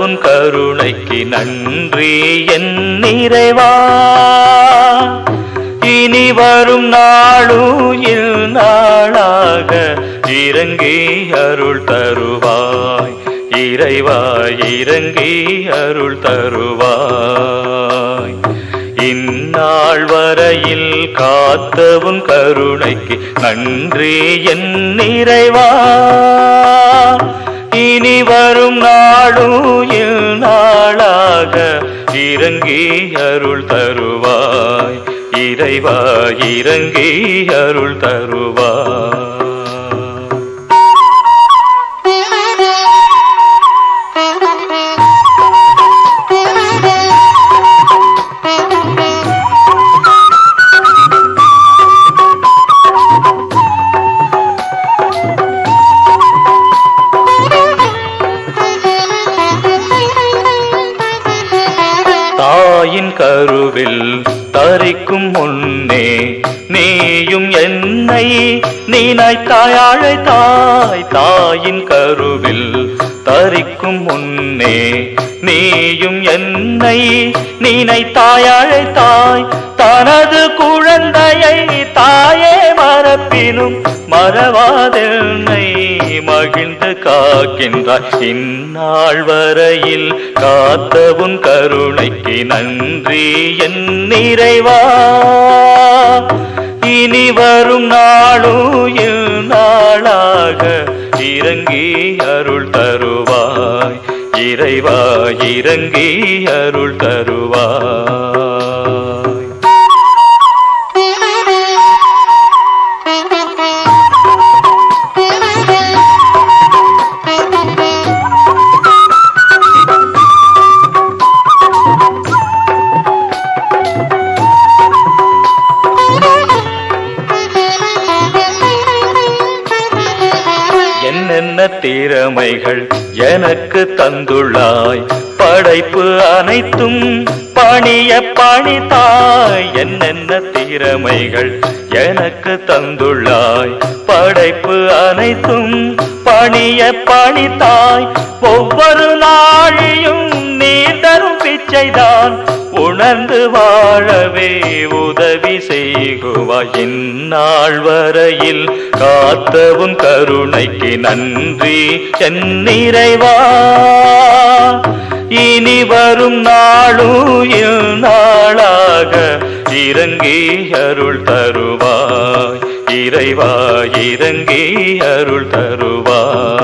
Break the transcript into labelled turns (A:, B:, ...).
A: உன் கருணைக்கு நன்றி என் நிறைவா இனி வரும் நாளுயில் நாளாக இறங்கி அருள் தருவாய் இறைவா இறங்கி அருள் தருவாய் இந்நாள் வரையில் காத்தவும் கருணைக்கு நன்றி என் நிறைவா இனி வரும் நாளுயில் நாளாக இறங்கி அருள் தருவாய் இறைவா இறங்கி அருள் தருவாய் தாயின் கருவில் தரிக்கும் முன்னே நீயும் என்னை நினைத்தாய் அழைத்தாய் தாயின் கருவில் தரிக்கும் முன்னே நீயும் என்னை நினைத்தாய் அழைத்தாய் தனது குழந்தையை தாயே மறப்பினும் மறவாதென்னை மகிழ்ந்து காக்கின்றாய் இந்நாள் வரையில் காத்தவும் கருணைக்கு நன்றி என் நிறைவா இனி வரும் நாளுயில் நாளாக இறங்கி அருள் தருவாய் இறைவா இறங்கி அருள் தருவாய் என்னென்ன திறமைகள் எனக்கு தந்துள்ளாய் படைப்பு அனைத்தும் பணிய பணித்தாய் என்னென்ன திறமைகள் எனக்கு தந்துள்ளாய் படைப்பு அனைத்தும் பணிய பணித்தாய் ஒவ்வொரு நாளையும் நீ தரும் பிச்சைதான் உணர்ந்து வாழவே உதவி செய்குவாய் இந்நாள் வரையில் காத்தவும் கருணைக்கு நன்றி என் நிறைவா இனி வரும் நாளுயில் நாளாக இறங்கி அருள் தருவாய் இறைவா இறங்கி அருள் தருவாய்